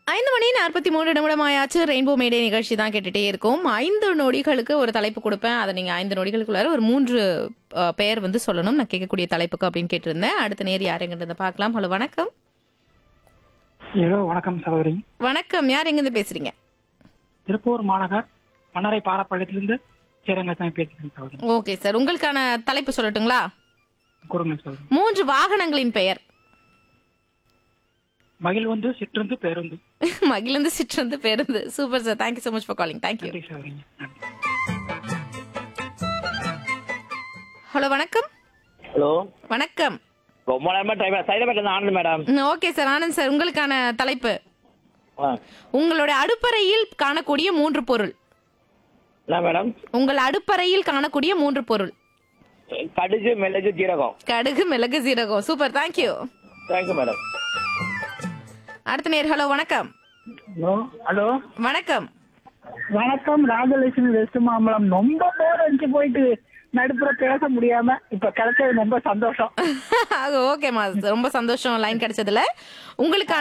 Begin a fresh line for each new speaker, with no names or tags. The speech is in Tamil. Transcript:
ஐந்து மணி நாற்பத்தி மூணு நிமிடம் ஆயாச்சு ரெயின்போ மேடே நிகழ்ச்சி தான் கேட்டுட்டே இருக்கும் ஐந்து நொடிகளுக்கு ஒரு தலைப்பு கொடுப்பேன் அதை நீங்க ஐந்து நொடிகளுக்குள்ளார ஒரு மூன்று அஹ், பெயர் வந்து சொல்லணும் நான் கேட்கக்கூடிய தலைப்புக்கு அப்படின்னு கேட்டிருந்தேன் அடுத்த நேர் யார் எங்கிருந்து பார்க்கலாம் ஹலோ வணக்கம்
ஹலோ வணக்கம் சகோதரி
வணக்கம் யார் எங்கிருந்து பேசுறீங்க
திருப்பூர் மாநகர் மன்னரை பாரப்பள்ளத்திலிருந்து சேரங்கசாமி பேசுகிறேன் சகோதரி
ஓகே சார் உங்களுக்கான தலைப்பு சொல்லட்டுங்களா
கொடுங்க சகோதரி
மூன்று வாகனங்களின் பெயர்
மகிழ் வந்து சிற்றுந்து பேருந்து
மகிழ்ந்து சிற்றந்து பேருந்து super sir thank you so much for calling thank you
நன்றி சகோதரி நன்றி
ஹலோ வணக்கம்
ஹலோ
வணக்கம்
ரொம்ப நேரமா டைம் சைதாபேட்டில் இருந்து Anand madam
okay sir Anand sir உங்களுக்கான தலைப்பு
ஆ
உங்களுடைய அடுப்பறையில் காணக்கூடிய மூன்று பொருள்
என்ன மேடம்
உங்கள் அடுப்பறையில் காணக்கூடிய மூன்று பொருள்
கடுகு மிளகு ஜீரகம்
கடுகு மிளகு சீரகம் சூப்பர் தேங்க்யூ
தேங்க்யூ மேடம்
அடுத்த நேர் ஹலோ வணக்கம்
ஹலோ ஹலோ
வணக்கம்
வணக்கம் ராஜலட்சுமி வெஸ்ட் மாம்பலம் ரொம்ப போர் அடிச்சு போயிட்டு நடுப்புற பேச முடியாம இப்ப கிடைச்சது ரொம்ப சந்தோஷம்
ஓகேம்மா ரொம்ப சந்தோஷம் லைன் கிடைச்சதுல உங்களுக்கான